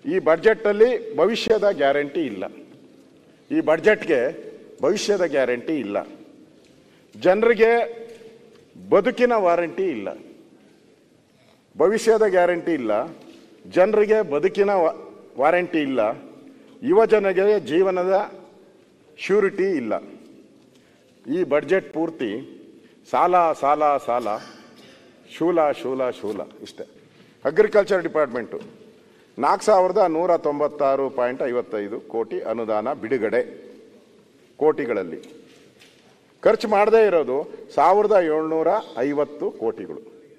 ಈ ಬಡ್ಜೆಟ್ಟಲ್ಲಿ ಭವಿಷ್ಯದ ಗ್ಯಾರಂಟಿ ಇಲ್ಲ ಈ ಬಡ್ಜೆಟ್ಗೆ ಭವಿಷ್ಯದ ಗ್ಯಾರಂಟಿ ಇಲ್ಲ ಜನರಿಗೆ ಬದುಕಿನ ವಾರಂಟಿ ಇಲ್ಲ ಭವಿಷ್ಯದ ಗ್ಯಾರಂಟಿ ಇಲ್ಲ ಜನರಿಗೆ ಬದುಕಿನ ವ- ವಾರಂಟಿ ಇಲ್ಲ ಯುವ ಜನರಿಗೆ ಜೀವನದ ಶ್ಯೂರಿಟಿ ಇಲ್ಲ ಈ ಬಡ್ಜೆಟ್ ಪೂರ್ತಿ ಸಾಲ ಸಾಲ ಸಾಲ ಶೂಲ ಶೂಲ ಶೂಲ ಇಷ್ಟೇ ಅಗ್ರಿಕಲ್ಚರ್ ಡಿಪಾರ್ಟ್ಮೆಂಟು ನಾಲ್ಕು ಸಾವಿರದ ನೂರ ತೊಂಬತ್ತಾರು ಪಾಯಿಂಟ್ ಐವತ್ತೈದು ಕೋಟಿ ಅನುದಾನ ಬಿಡುಗಡೆ ಕೋಟಿಗಳಲ್ಲಿ ಖರ್ಚು ಮಾಡದೇ ಇರೋದು ಸಾವಿರದ ಏಳ್ನೂರ ಐವತ್ತು ಕೋಟಿಗಳು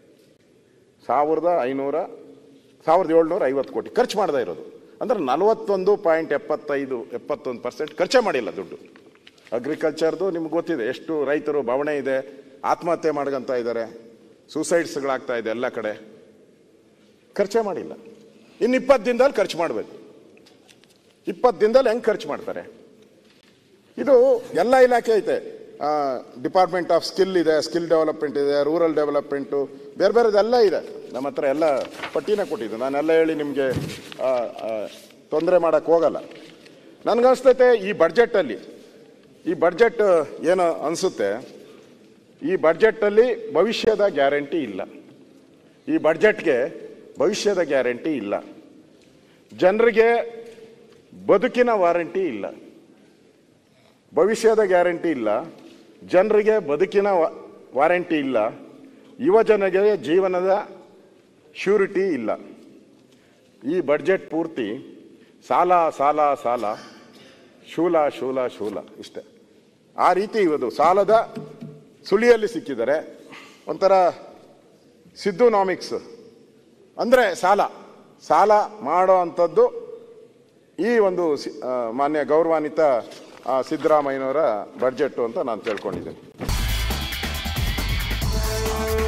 ಸಾವಿರದ ಐನೂರ ಸಾವಿರದ ಏಳ್ನೂರ ಐವತ್ತು ಕೋಟಿ ಖರ್ಚು ಮಾಡದೇ ಇರೋದು ಅಂದ್ರೆ ನಲವತ್ತೊಂದು ಪಾಯಿಂಟ್ ಎಪ್ಪತ್ತೈದು ಎಪ್ಪತ್ತೊಂದು ಪರ್ಸೆಂಟ್ ಖರ್ಚೇ ಮಾಡಿಲ್ಲ ದುಡ್ಡು ಅಗ್ರಿಕಲ್ಚರ್ದು ನಿಮ್ಗೆ ಗೊತ್ತಿದೆ ಎಷ್ಟು ರೈತರು ಬವಣೆ ಇದೆ ಆತ್ಮಹತ್ಯೆ ಮಾಡ್ಕೊಂತ ಇದ್ದಾರೆ ಸೂಸೈಡ್ಸ್ಗಳಾಗ್ತಾ ಇದೆ ಎಲ್ಲ ಕಡೆ ಖರ್ಚೇ ಮಾಡಿಲ್ಲ ಇನ್ನು ಇಪ್ಪತ್ತು ದಿನದಲ್ಲಿ ಖರ್ಚು ಮಾಡಬೇಕು ಇಪ್ಪತ್ತು ದಿನದಲ್ಲಿ ಹೆಂಗೆ ಖರ್ಚು ಮಾಡ್ತಾರೆ ಇದು ಎಲ್ಲ ಇಲಾಖೆ ಐತೆ ಡಿಪಾರ್ಟ್ಮೆಂಟ್ ಆಫ್ ಸ್ಕಿಲ್ ಇದೆ ಸ್ಕಿಲ್ ಡೆವಲಪ್ಮೆಂಟ್ ಇದೆ ರೂರಲ್ ಡೆವಲಪ್ಮೆಂಟು ಬೇರೆ ಬೇರೆದೆಲ್ಲ ಇದೆ ನಮ್ಮ ಹತ್ರ ಎಲ್ಲ ಪಟ್ಟಿನ ಕೊಟ್ಟಿದ್ದು ನಾನೆಲ್ಲ ಹೇಳಿ ನಿಮಗೆ ತೊಂದರೆ ಮಾಡೋಕ್ಕೆ ಹೋಗಲ್ಲ ನನಗನ್ಸ್ತೈತೆ ಈ ಬಡ್ಜೆಟಲ್ಲಿ ಈ ಬಡ್ಜೆಟ್ ಏನು ಅನಿಸುತ್ತೆ ಈ ಬಡ್ಜೆಟಲ್ಲಿ ಭವಿಷ್ಯದ ಗ್ಯಾರಂಟಿ ಇಲ್ಲ ಈ ಬಡ್ಜೆಟ್ಗೆ ಭವಿಷ್ಯದ ಗ್ಯಾರಂಟಿ ಇಲ್ಲ ಜನರಿಗೆ ಬದುಕಿನ ವಾರಂಟಿ ಇಲ್ಲ ಭವಿಷ್ಯದ ಗ್ಯಾರಂಟಿ ಇಲ್ಲ ಜನರಿಗೆ ಬದುಕಿನ ವ- ವಾರಂಟಿ ಇಲ್ಲ ಯುವ ಜನರಿಗೆ ಜೀವನದ ಶ್ಯೂರಿಟಿ ಇಲ್ಲ ಈ ಬಡ್ಜೆಟ್ ಪೂರ್ತಿ ಸಾಲ ಸಾಲ ಸಾಲ ಶೂಲ ಶೂಲ ಶೂಲ ಇಷ್ಟೇ ಆ ರೀತಿ ಇವತ್ತು ಸಾಲದ ಸುಳಿಯಲ್ಲಿ ಸಿಕ್ಕಿದ್ದಾರೆ ಒಂಥರ ಸಿದ್ದುನಾಮಿಕ್ಸ್ ಅಂದರೆ ಸಾಲ ಸಾಲ ಮಾಡೋ ಅಂಥದ್ದು ಈ ಒಂದು ಸಿ- ಆ, ಮಾನ್ಯ ಗೌರವಾನ್ವಿತ ಆ, ಸಿದ್ದರಾಮಯ್ಯನವರ ಬಡ್ಜೆಟ್ಟು ಅಂತ ನಾನು ತಿಳ್ಕೊಂಡಿದ್ದೇನೆ